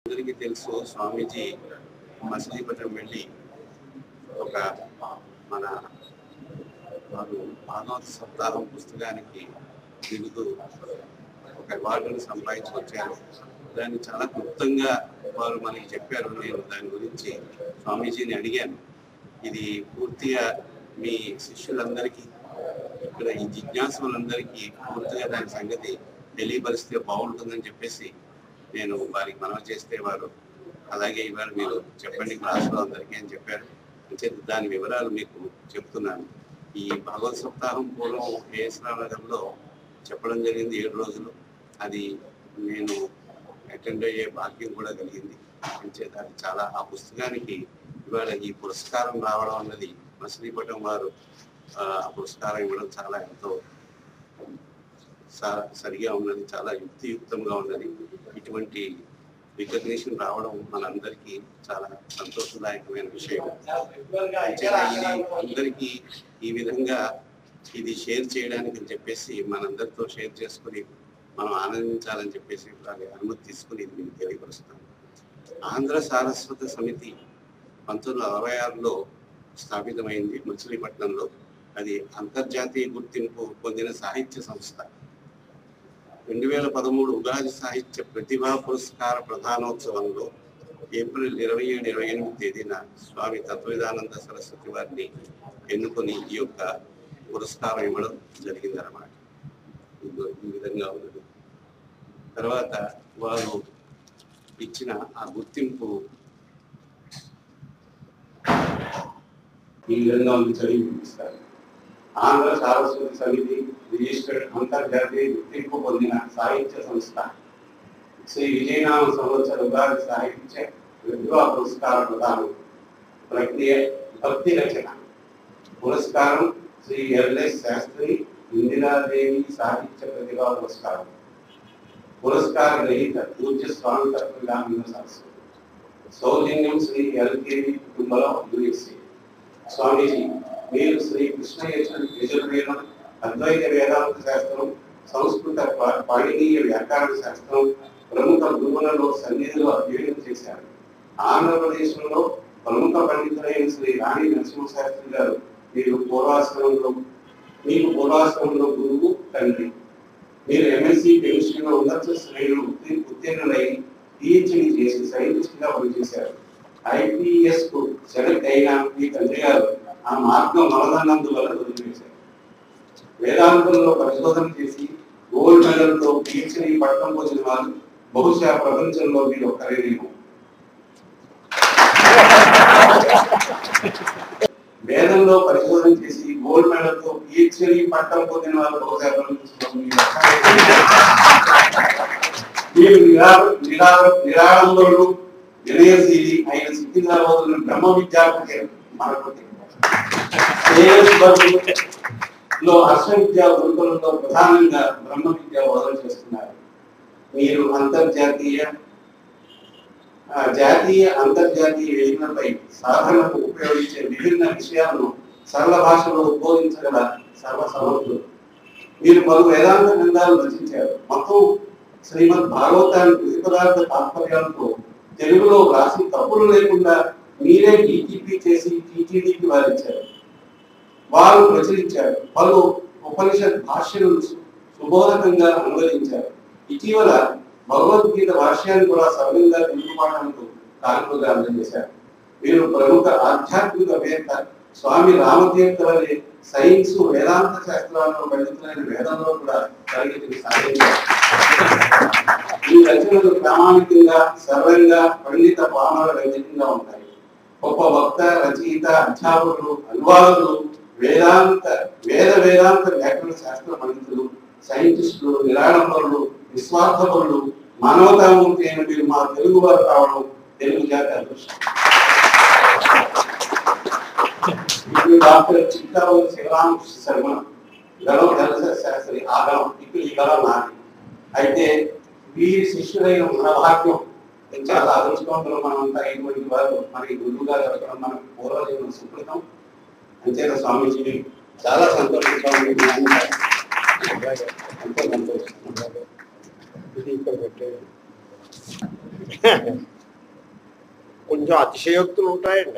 అందరికీ తెలుసు స్వామీజీ మచిలీపట్నం వెళ్ళి ఒక మన వారు మానవ సప్తాహం పుస్తకానికి దిగుతూ ఒక అవార్డును సంపాదించి వచ్చారు దాన్ని చాలా క్లుప్తంగా వారు మనకి చెప్పారు నేను దాని గురించి స్వామీజీని అడిగాను ఇది పూర్తిగా మీ శిష్యులందరికీ ఇక్కడ ఈ జిజ్ఞాసులందరికీ పూర్తిగా దాని సంగతి తెలియపరిస్తే బాగుంటుందని చెప్పేసి నేను వారికి మనవి చేస్తే వారు అలాగే ఇవాళ మీరు చెప్పండి క్లాస్లో అందరికీ అని చెప్పారు అంచేత దాని వివరాలు మీకు చెప్తున్నాను ఈ భగవత్ సప్తాహం పూర్వం ఏఎస్రావు నగర్లో చెప్పడం జరిగింది ఏడు రోజులు అది నేను అటెండ్ అయ్యే భాగ్యం కూడా కలిగింది అంచేత అది చాలా ఆ పుస్తకానికి ఇవాళ ఈ పురస్కారం రావడం అన్నది మచిలీపట్నం వారు ఆ ఆ పురస్కారం ఇవ్వడం చాలా ఎంతో స- సరిగా ఉన్నది చాలా యుక్తియుక్తంగా ఉన్నది ఇటువంటి రికగ్నిషన్ రావడం మనందరికీ చాలా సంతోషదాయకమైన విషయం అంచేత ఇది అందరికీ ఈ విధంగా ఇది షేర్ చేయడానికి అని చెప్పేసి మనందరితో షేర్ చేసుకుని మనం ఆనందించాలని చెప్పేసి వారి అనుమతి తీసుకుని ఇది మీకు తెలియపరుస్తాను ఆంధ్ర సారస్వత సమితి పంతొమ్మిది వందల అరవై ఆరులో స్థాపితమైంది మచిలీపట్నంలో అది అంతర్జాతీయ గుర్తింపు పొందిన సాహిత్య సంస్థ రెండు వేల పదమూడు ఉగాది సాహిత్య ప్రతిభా పురస్కార ప్రధానోత్సవంలో ఏప్రిల్ ఇరవై ఏడు ఇరవై ఎనిమిది తేదీన స్వామి తత్వవిధానంద సరస్వతి వారిని ఎన్నుకొని ఈ యొక్క పురస్కారం ఇవ్వడం జరిగిందన్నమాట ఇదిగో ఈ విధంగా ఉన్నది తర్వాత వారు ఇచ్చిన ఆ గుర్తింపు ఈ విధంగా ఉంది చదివి వినిపిస్తారు ఆంధ్ర సారస్వతి సమితి రిజిస్టర్డ్ అంతర్జాతీయ గుర్తింపు పొందిన సాహిత్య సంస్థ శ్రీ విజయనామ సంవత్సర ఉగాది సాహిత్య విద్వా పురస్కార ప్రదానం ప్రక్రియ భక్తి రచన పురస్కారం శ్రీ ఎల్ఎస్ శాస్త్రి ఇందిరాదేవి సాహిత్య ప్రతిభా పురస్కారం పురస్కార గ్రహీత పూజ్య స్వామి తత్వగామిన సరస్వతి సౌజన్యం శ్రీ ఎల్కేవి కుటుంబం యుఎస్ఏ స్వామీజీ మీరు శ్రీ కృష్ణ యజు- యజుర్వేదం అద్వైత వేదాంత శాస్త్రం సంస్కృత పా- పాణినీయ వ్యాకరణ శాస్త్రం ప్రముఖ గురువులలో సన్నిధిలో అధ్యయనం చేశారు ఆంధ్రప్రదేశ్లో ప్రముఖ పండితులైన శ్రీ రాణి నరసింహ శాస్త్రి గారు మీరు పూర్వాశ్రమంలో మీకు పూర్వాశ్రమంలో గురువు తండ్రి మీరు ఎంఎస్సి కెమిస్ట్రీలో ఉన్నత శ్రేణులు ఉత్తీ- ఉత్తీర్ణులై పిహెచ్డి చేసి సైంటిస్ట్ గా పనిచేశారు ఐపీఎస్ కు సెలెక్ట్ అయిన మీ తండ్రి గారు ఆ మార్గం మొదలన్నందువల్ల వదిలివేశారు వేదాంతంలో పరిశోధన చేసి గోల్డ్ మెడల్ తో పిహెచ్డి పట్టం పొందిన వారు బహుశా ప్రపంచంలో మీరు ఒక్కరేనేమో వేదంలో పరిశోధన చేసి గోల్డ్ మెడల్ తో పిహెచ్డి పట్టం పొందిన వారు బహుశా ప్రపంచంలో మీరు ఒక్కరేనేమో. మీరు నిరా- నిరా- నిరాడంబరులు వినయశీలి అయిన సిద్ధింద్రబోధులను బ్రహ్మ విద్యార్థి మనకు లో హర్ష విద్యా గురుకులంలో ప్రధానంగా బ్రహ్మ విద్య బోధన చేస్తున్నారు మీరు అంతర్జాతీయ ఆ, జాతీయ అంతర్జాతీయ వేదికలపై సాధనకు ఉపయోగించే విభిన్న విషయాలను సరళ భాషలో ఉద్బోధించగల సర్వసమర్థులు మీరు పలు వేదాంత గ్రంథాలు రచించారు మొత్తం శ్రీమద్ భాగవతాన్ని విధి పదార్థ తాత్పర్యాలతో తెలుగులో రాసి తప్పులు లేకుండా మీరే డీటీపీ చేసి టీటీడీకి వారిచ్చారు వారు ప్రచురించారు పలు ఉపనిషత్ భాష్యాలను సు- సుబోధకంగా అనువదించారు ఇటీవల భగవద్గీత భాష్యాన్ని కూడా సరళంగా తెలుగుపాఠాలకు కానుకగా అందజేశారు వీరు ప్రముఖ ఆధ్యాత్మిక వేత్త స్వామి రామతీర్థ వలె సైన్స్ వేదాంత శాస్త్రాల్లో పండితులైన వేదంలో కూడా తరగతిని సాధించారు ఈ రచనలు ప్రామాణికంగా సరళంగా పండిత పామర రహితంగా ఉంటాయి గొప్ప వక్త రచయిత అధ్యాపకులు అనువాదకులు వేదాంత వేద వేదాంత వ్యాకరణ శాస్త్ర పండితులు సైంటిస్టులు నిరాడంబరులు నిస్వార్థపరులు మానవతామూర్తి అయిన మీరు మా తెలుగు వారు కావడం తెలుగు జాతి అదృష్టం ఇప్పుడు డాక్టర్ చిట్టావు శివరామకృష్ణ శర్మ గణం ధనస శాస్త్రి ఆ గణం ఇప్పుడు ఈ గణం నాది అయితే వీరి శిష్యులైన మన భాగ్యం చాలా అదృష్టవంతులు మనం అంతా ఇటువంటి వారు మనకి గురువుగా దొరకడం మనకు పూర్వజన్మ సుకృతం అంతేత స్వామీజీ చాలా సంతోషంగా ఉంది మీ అంతా. ఎంతో సంతోషం ఇది ఇక్కడ పెట్టేది కొంచెం అతిశయోక్తులు ఉంటాయండి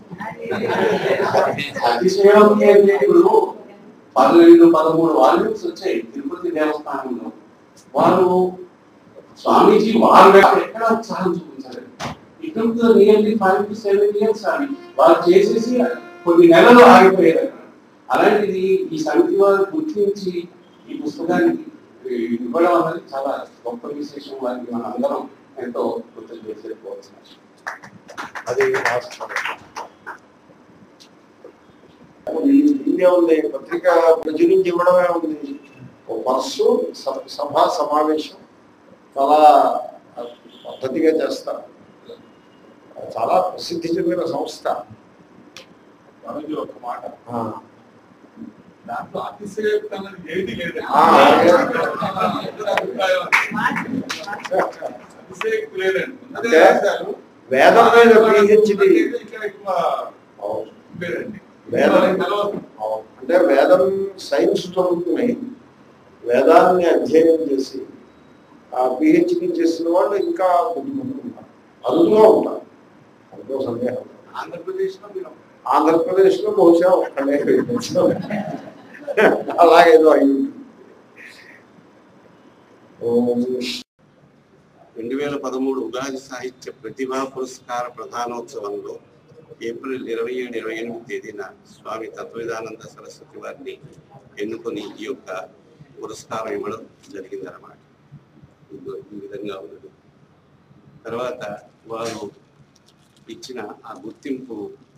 అతిశయోక్తి అంటే ఇప్పుడు పన్నెండు పదమూడు వాల్యూమ్స్ వచ్చాయి తిరుపతి దేవస్థానంలో వారు స్వామీజీ వారు ఎక్కడ ఉత్సాహం చూపించారు ఇక్కడ nearly five to seven years అని వారు చేసేసి కొన్ని నెలలు ఆగిపోయారు అక్కడ. అలాంటిది ఈ సమితి వారు గుర్తించి ఈ పుస్తకానికి ఇవ్వడం అనేది చాలా గొప్ప విశేషం వారికి మన అందరం ఎంతో కృతజ్ఞత చెప్పుకోవాల్సిన విషయం. అది వాస్తవం. అది ఇదే ఉంది పత్రిక ప్రచురించి ఇవ్వడమే ఉంది ఓ మనస్సు సభ- సభా సమావేశం చాలా పద్ధతిగా చేస్తారు చాలా ప్రసిద్ధి చెందిన సంస్థ మనకి ఒక మాట ఆ, దాంట్లో అతిశయోక్తి అన్నది ఏది లేదు ఆ, అభిప్రాయం అతిశయోక్తి లేదండి ఉన్నదే అంటే రాశారు. వేదం మీద పిహెచ్డి ఇక్కడ ఎక్కువ లేదండి వేదం తెలవదు. అంటే వేదం సైన్స్ చదువుకుని వేదాన్ని అధ్యయనం చేసి ఆ పిహెచ్డి చేసిన వాళ్ళు ఇంకా కొద్దిమంది ఉంటారు అరుదుగా ఉంటారు అందులో సందేహం లేదు. ఆంధ్రప్రదేశ్ లో మీరు ఆంధ్రప్రదేశ్ లో బహుశా ఒక్కడే అలాగేదో అయి ఉంటుంది ఓం రెండు వేల పదమూడు ఉగాది సాహిత్య ప్రతిభా పురస్కార ప్రధానోత్సవంలో ఏప్రిల్ ఇరవై ఏడు ఇరవై ఎనిమిది తేదీన స్వామి తత్వవేదానంద సరస్వతి వారిని ఎన్నుకొని ఈ యొక్క పురస్కారం ఇవ్వడం జరిగిందన్నమాట ఇదిగో ఈ విధంగా ఉన్నది తర్వాత వారు ఇచ్చిన ఆ గుర్తింపు